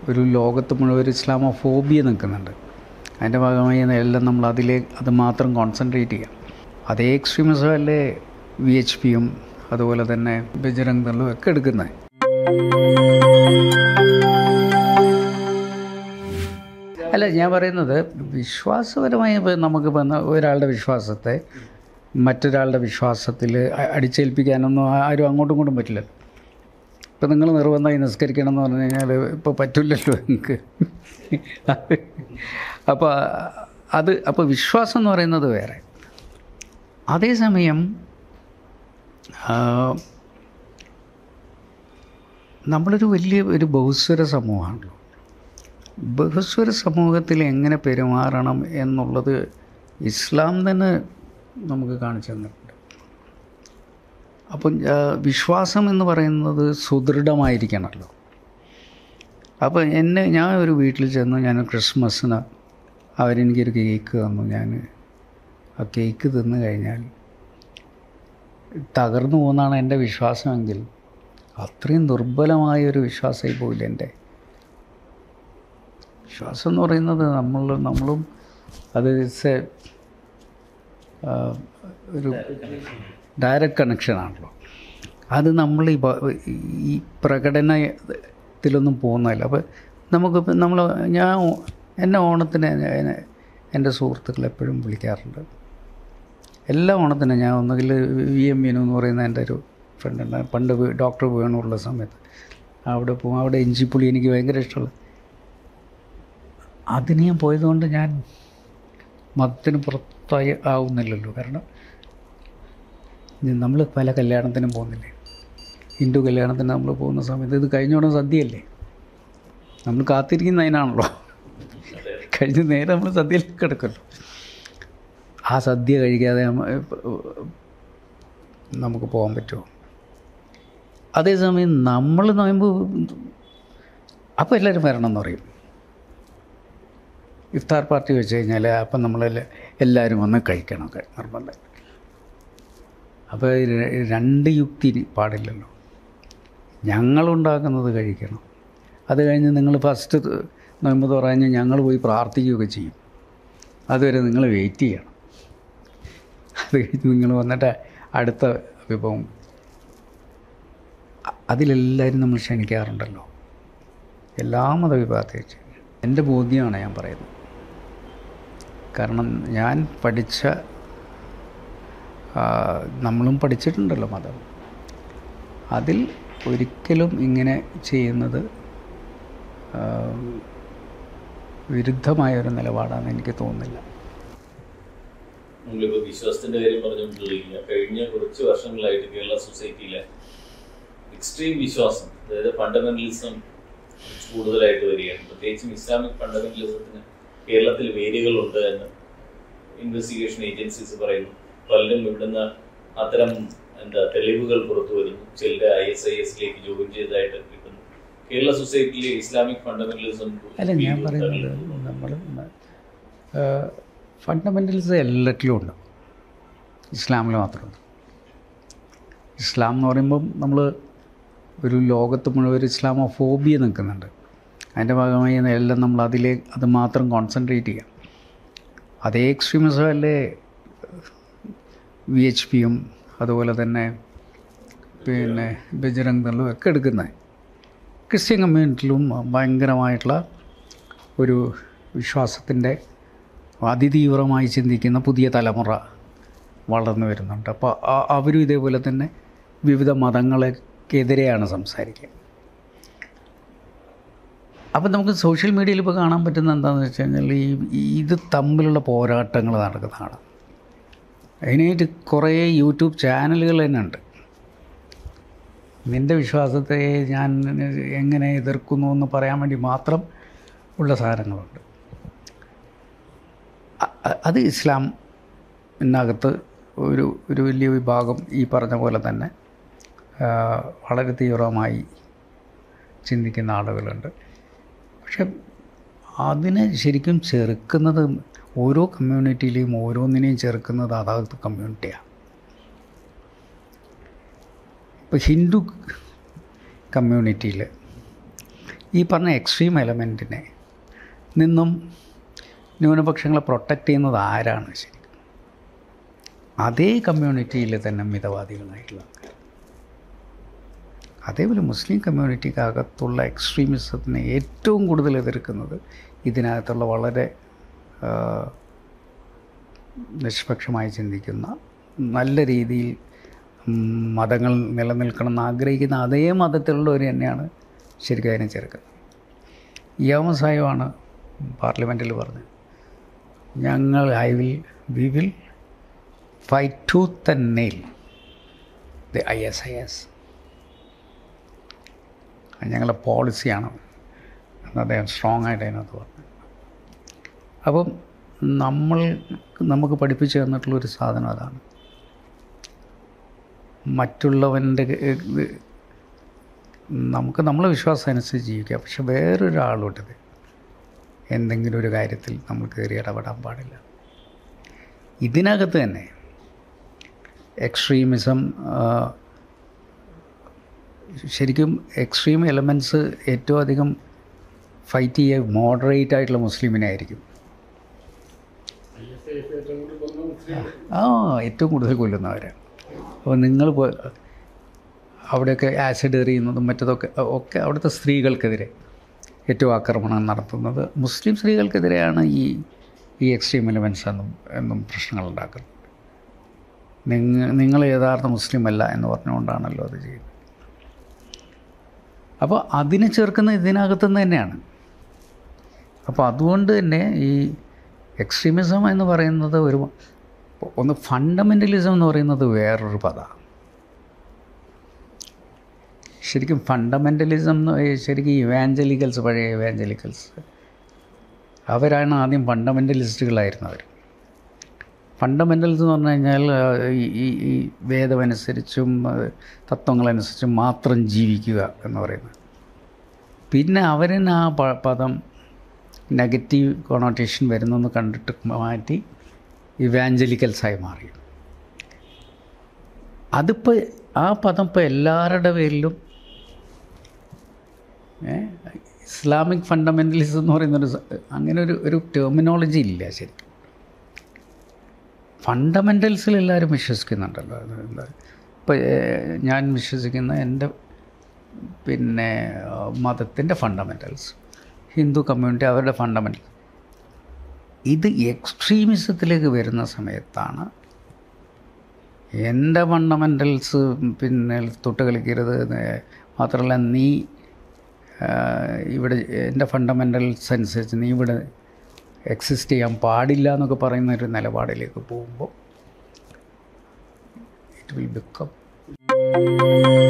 ഒരു ലോകത്ത് മുഴുവൻ ഒരു ഇസ്ലാമോഫോബിയ നിൽക്കുന്നുണ്ട് അതിൻ്റെ ഭാഗമായി എല്ലാം നമ്മൾ അതിലേ അത് മാത്രം കോൺസെൻട്രേറ്റ് ചെയ്യാം അതേ എക്സ്ട്രീമിസം അല്ലേ വി എച്ച് പിയും അതുപോലെ തന്നെ ബജറംഗ് ദളും ഒക്കെ എടുക്കുന്നത് അല്ല ഞാൻ പറയുന്നത് വിശ്വാസപരമായി ഇപ്പോൾ നമുക്കിപ്പോൾ ന- ഒരാളുടെ വിശ്വാസത്തെ മറ്റൊരാളുടെ വിശ്വാസത്തിൽ അ- അടിച്ചേൽപ്പിക്കാനൊന്നും ആ- ആരും അങ്ങോട്ടും ഇങ്ങോട്ടും പറ്റില്ല ഇപ്പം നിങ്ങൾ നിർബന്ധമായി നിസ്കരിക്കണം എന്ന് പറഞ്ഞു കഴിഞ്ഞാൽ ഇപ്പോൾ പറ്റില്ലല്ലോ നിങ്ങൾക്ക് അപ്പോൾ അത് അപ്പോൾ വിശ്വാസം എന്ന് പറയുന്നത് വേറെ അതേസമയം ആ, നമ്മളൊരു വലിയ ഒരു ബഹുസ്വര സമൂഹമാണല്ലോ ബഹുസ്വര സമൂഹത്തിൽ എങ്ങനെ പെരുമാറണം എന്നുള്ളത് ഇസ്ലാം തന്നെ നമുക്ക് കാണിച്ചു തന്നിട്ടുണ്ട് അപ്പം ആ, വിശ്വാസം എന്ന് പറയുന്നത് സുദൃഢമായിരിക്കണമല്ലോ അപ്പോൾ എന്നെ ഞാൻ ഒരു വീട്ടിൽ ചെന്നു ഞാൻ ക്രിസ്മസിന് അവരെനിക്കൊരു കേക്ക് തന്നു ഞാൻ ആ കേക്ക് തിന്നു കഴിഞ്ഞാൽ തകർന്നു പോകുന്നതാണ് എൻ്റെ വിശ്വാസമെങ്കിൽ അത്രയും ദുർബലമായൊരു വിശ്വാസമായി പോയില്ല എൻ്റെ വിശ്വാസം എന്ന് പറയുന്നത് നമ്മൾ നമ്മളും അത് ഇറ്റ്സ് എ ഒരു ഡയറക്റ്റ് കണക്ഷനാണല്ലോ അത് നമ്മൾ ഈ ബ- ഈ പ്രകടനത്തിലൊന്നും പോകുന്നതല്ല അപ്പോൾ നമുക്ക് നമ്മൾ ഞാൻ ഓ- എന്നെ ഓണത്തിന് എന്നെ- എൻ്റെ സുഹൃത്തുക്കൾ എപ്പോഴും വിളിക്കാറുണ്ട് എല്ലാ ഓണത്തിനും ഞാൻ ഒന്നുകിൽ വി എം മീനു എന്ന് പറയുന്ന എൻ്റെ ഒരു ഫ്രണ്ട് ഉണ്ട് പണ്ട് വേ- ഡോക്ടർ വേണുള്ള സമയത്ത് അവിടെ പോകും അവിടെ ഇഞ്ചിപ്പുളി എനിക്ക് ഭയങ്കര ഇഷ്ടമുള്ള അതിന് ഞാൻ പോയതുകൊണ്ട് ഞാൻ മതത്തിന് പുറത്തായി ആവുന്നില്ലല്ലോ കാരണം നമ്മൾ പല കല്യാണത്തിനും പോകുന്നില്ലേ ഹിന്ദു കല്യാണത്തിന് നമ്മൾ പോകുന്ന സമയത്ത് ഇത് കഴിഞ്ഞോടെ സദ്യയല്ലേ നമ്മൾ കാത്തിരിക്കുന്ന അതിനാണല്ലോ കഴിഞ്ഞ നേരെ നമ്മൾ സദ്യയിൽ കിടക്കുമല്ലോ ആ സദ്യ കഴിക്കാതെ നമ്മ- നമുക്ക് പോകാൻ പറ്റുമോ അതേസമയം നമ്മൾ നോയുമ്പോൾ അപ്പോൾ എല്ലാവരും വരണം എന്ന് പറയും ഇഫ്താർ പാർട്ടി വെച്ച് കഴിഞ്ഞാൽ അപ്പം നമ്മളെല്ലാം എല്ലാവരും വന്ന് കഴിക്കണം ക- നിർബന്ധം അപ്പോൾ ര- രണ്ട് യുക്തി പാടില്ലല്ലോ ഞങ്ങളുണ്ടാക്കുന്നത് കഴിക്കണം അത് കഴിഞ്ഞ് നിങ്ങൾ ഫസ്റ്റ് നോയമ്പ് തുറഞ്ഞ് ഞങ്ങൾ പോയി പ്രാർത്ഥിക്കുകയൊക്കെ ചെയ്യും അതുവരെ നിങ്ങൾ വെയിറ്റ് ചെയ്യണം അത് കഴിഞ്ഞ് നിങ്ങൾ വന്നിട്ട് അടുത്ത വിഭവം അ- അതിലെല്ലാവരും നമ്മൾ ക്ഷണിക്കാറുണ്ടല്ലോ എല്ലാ മതവിഭാഗത്തെ വെച്ച് എൻ്റെ ബോധ്യമാണ് ഞാൻ പറയുന്നത് കാരണം ഞാൻ പഠിച്ച ആ, നമ്മളും പഠിച്ചിട്ടുണ്ടല്ലോ മതം അതിൽ ഒരിക്കലും ഇങ്ങനെ ചെയ്യുന്നത് ആ, വിരുദ്ധമായ ഒരു നിലപാടാണെന്ന് എനിക്ക് തോന്നുന്നില്ല നമ്മളിപ്പോ വിശ്വാസത്തിന്റെ കാര്യം പറഞ്ഞുകൊണ്ടിരിക്കുക കഴിഞ്ഞ കുറച്ച് വർഷങ്ങളായിട്ട് കേരള സൊസൈറ്റിയിലെ എക്സ്ട്രീം വിശ്വാസം അതായത് ഫണ്ടമെന്റലിസം കൂടുതലായിട്ട് വരികയാണ് പ്രത്യേകിച്ചും ഇസ്ലാമിക് ഫണ്ടമെന്റലിസത്തിന് കേരളത്തിൽ വേരുകളുണ്ട് എന്ന് ഇൻവെസ്റ്റിഗേഷൻ ഏജൻസീസ് പറയുന്നു പലരും ഇവിടുന്ന് അത്തരം എന്താ തെളിവുകൾ പുറത്തു വരുന്നു ചിലര് ഐ എസ് ഐ എസിലേക്ക് ജോയിൻ ചെയ്തതായിട്ട് കിട്ടുന്നു കേരള സൊസൈറ്റിയിലെ ഇസ്ലാമിക് ഫണ്ടമെന്റലിസം അല്ല ഞാൻ പറയുന്നത് നമ്മൾ ഫണ്ടമെൻ്റൽസ് എല്ലാറ്റിലും ഉണ്ട് ഇസ്ലാമിൽ മാത്രമുണ്ട് ഇസ്ലാം എന്ന് പറയുമ്പം നമ്മൾ ഒരു ലോകത്ത് മുഴുവൻ ഒരു ഇസ്ലാമോഫോബിയ നിൽക്കുന്നുണ്ട് അതിൻ്റെ ഭാഗമായി എല്ലാം നമ്മൾ അതിലേ അത് മാത്രം കോൺസെൻട്രേറ്റ് ചെയ്യാം അതേ എക്സ്ട്രീമിസം അല്ലേ വി എച്ച് പിയും അതുപോലെ തന്നെ പിന്നെ ബജറംഗ് ദളും ഒക്കെ എടുക്കുന്നത് ക്രിസ്ത്യൻ കമ്മ്യൂണിറ്റിയിലും ഭയങ്കരമായിട്ടുള്ള ഒരു വിശ്വാസത്തിൻ്റെ അതിതീവ്രമായി ചിന്തിക്കുന്ന പുതിയ തലമുറ വളർന്നു വരുന്നുണ്ട് അപ്പോൾ ആ- അവരും ഇതേപോലെ തന്നെ വിവിധ മതങ്ങൾക്കെതിരെയാണ് സംസാരിക്കുക അപ്പം നമുക്ക് സോഷ്യൽ മീഡിയയിൽ ഇപ്പോൾ കാണാൻ പറ്റുന്ന എന്താണെന്ന് വെച്ച് കഴിഞ്ഞാൽ ഈ ഈ ഇത് തമ്മിലുള്ള പോരാട്ടങ്ങൾ നടക്കുന്നതാണ് അതിനായിട്ട് കുറേ യൂട്യൂബ് ചാനലുകൾ തന്നെ ഉണ്ട് നിൻ്റെ വിശ്വാസത്തെ ഞാൻ എങ്ങനെ എതിർക്കുന്നു എന്ന് പറയാൻ വേണ്ടി മാത്രം ഉള്ള സാധനങ്ങളുണ്ട് അ- അ- അത് ഇസ്ലാമിനകത്ത് ഒരു ഒരു വലിയ വിഭാഗം ഈ പറഞ്ഞ പോലെ തന്നെ ആ, വളരെ തീവ്രമായി ചിന്തിക്കുന്ന ആളുകളുണ്ട് പക്ഷെ അതിനെ ശരിക്കും ചെറുക്കുന്നത് ഓരോ കമ്മ്യൂണിറ്റിയിലെയും ഓരോന്നിനെയും ചെറുക്കുന്നത് അതാത് കമ്മ്യൂണിറ്റിയാണ് ഇപ്പോൾ ഹിന്ദു കമ്മ്യൂണിറ്റിയിൽ ഈ പറഞ്ഞ എക്സ്ട്രീം എലമെൻറ്റിനെ നിന്നും ന്യൂനപക്ഷങ്ങളെ പ്രൊട്ടക്റ്റ് ചെയ്യുന്നത് ആരാണ് ശരി അതേ കമ്മ്യൂണിറ്റിയിൽ തന്നെ മിതവാദികളായിട്ടുള്ള ആൾക്കാർ അതേപോലെ മുസ്ലിം കമ്മ്യൂണിറ്റിക്കകത്തുള്ള എക്സ്ട്രീമിസത്തിനെ ഏറ്റവും കൂടുതൽ എതിർക്കുന്നത് ഇതിനകത്തുള്ള വളരെ ആ, നിഷ്പക്ഷമായി ചിന്തിക്കുന്ന നല്ല രീതിയിൽ ഉം, മതങ്ങൾ നിലനിൽക്കണം എന്ന് ആഗ്രഹിക്കുന്ന അതേ മതത്തിലുള്ളവർ തന്നെയാണ് ശരിക്കും അതിനെ ചെറുക്കുന്നത് യാമസായമാണ് പാർലമെൻറ്റിൽ പറഞ്ഞത് ഞങ്ങൾ I will we will fight tooth and nail the I S I S ഞങ്ങളുടെ പോളിസിയാണ് എന്ന് അദ്ദേഹം സ്ട്രോങ് ആയിട്ട് അതിനകത്ത് പറഞ്ഞു അപ്പം നമ്മൾ നമുക്ക് പഠിപ്പിച്ചു തന്നിട്ടുള്ളൊരു സാധനം അതാണ് മറ്റുള്ളവൻ്റെ ഇത് നമുക്ക് നമ്മളെ വിശ്വാസം അനുസരിച്ച് ജീവിക്കാം പക്ഷെ വേറൊരാളോട്ടത് എന്തെങ്കിലും ഒരു കാര്യത്തിൽ നമ്മൾ കയറി ഇടപെടാൻ പാടില്ല ഇതിനകത്ത് തന്നെ എക്സ്ട്രീമിസം ശരിക്കും എക്സ്ട്രീം എലമെൻറ്റ്സ് ഏറ്റവും അധികം ഫൈറ്റ് ചെയ്യുക മോഡറേറ്റ് ആയിട്ടുള്ള മുസ്ലിമിനെ ആയിരിക്കും ആ ഏറ്റവും കൂടുതൽ കൊല്ലുന്നവരാണ് അപ്പോൾ നിങ്ങൾ പോ അവിടെയൊക്കെ ആസിഡ് എറിയുന്നതും മറ്റതൊക്കെ ഒക്കെ അവിടുത്തെ സ്ത്രീകൾക്കെതിരെ ഏറ്റവും ആക്രമണം നടത്തുന്നത് മുസ്ലിം സ്ത്രീകൾക്കെതിരെയാണ് ഈ ഈ എക്സ്ട്രീം എലിമെൻസ് എന്നും എന്നും പ്രശ്നങ്ങൾ ഉണ്ടാക്കുന്നത് നിങ്ങൾ നിങ്ങൾ യഥാർത്ഥ മുസ്ലിം അല്ല എന്ന് പറഞ്ഞുകൊണ്ടാണല്ലോ അത് ചെയ്യുന്നത് അപ്പോൾ അതിനെ ചേർക്കുന്ന ഇതിനകത്തു നിന്ന് തന്നെയാണ് അപ്പോൾ അതുകൊണ്ട് തന്നെ ഈ എക്സ്ട്രീമിസം എന്ന് പറയുന്നത് ഒരു ഒന്ന് ഫണ്ടമെൻ്റലിസം എന്ന് പറയുന്നത് വേറൊരു പദമാണ് ശരിക്കും ഫണ്ടമെൻ്റലിസം എന്ന് ശരിക്കും ഇവാഞ്ചലിക്കൽസ് പഴയ ഇവാഞ്ചലിക്കൽസ് അവരാണ് ആദ്യം ഫണ്ടമെൻ്റലിസ്റ്റുകളായിരുന്നവർ ഫണ്ടമെൻ്റൽസ് എന്ന് പറഞ്ഞു കഴിഞ്ഞാൽ ആ, ഈ ഈ ഈ വേദമനുസരിച്ചും ആ, തത്വങ്ങളനുസരിച്ചും മാത്രം ജീവിക്കുക എന്ന് പറയുന്നത് പിന്നെ അവരിന് ആ പ- പദം നെഗറ്റീവ് കൊണോട്ടേഷൻ വരുന്നെന്ന് കണ്ടിട്ട് മാറ്റി ഇവാഞ്ചലിക്കൽസായി മാറി അതിപ്പോൾ ആ പദം ഇപ്പോൾ എല്ലാവരുടെ പേരിലും ഏ, ഇസ്ലാമിക് ഫണ്ടമെൻ്റലിസം എന്ന് പറയുന്നൊരു സ- അങ്ങനെ ഒരു ഒരു ടെർമിനോളജി ഇല്ല ശരിക്കും ഫണ്ടമെൻ്റൽസിൽ എല്ലാവരും വിശ്വസിക്കുന്നുണ്ടല്ലോ അത് എന്താ ഇപ്പോൾ ഞാൻ വിശ്വസിക്കുന്ന എൻ്റെ പിന്നെ മതത്തിൻ്റെ ഫണ്ടമെൻ്റൽസ് ഹിന്ദു കമ്മ്യൂണിറ്റി അവരുടെ ഫണ്ടമെൻ്റൽ ഇത് എക്സ്ട്രീമിസത്തിലേക്ക് വരുന്ന സമയത്താണ് എൻ്റെ ഫണ്ടമെൻ്റൽസ് പിന്നെ തൊട്ട് കളിക്കരുത് എന്ന് മാത്രമല്ല നീ ആ, ഇവിടെ എൻ്റെ ഫണ്ടമെൻ്റൽസ് അനുസരിച്ച് നീ ഇവിടെ എക്സിസ്റ്റ് ചെയ്യാൻ പാടില്ല എന്നൊക്കെ പറയുന്ന ഒരു നിലപാടിലേക്ക് പോകുമ്പോൾ ഇറ്റ് വിൽ ബിക്കം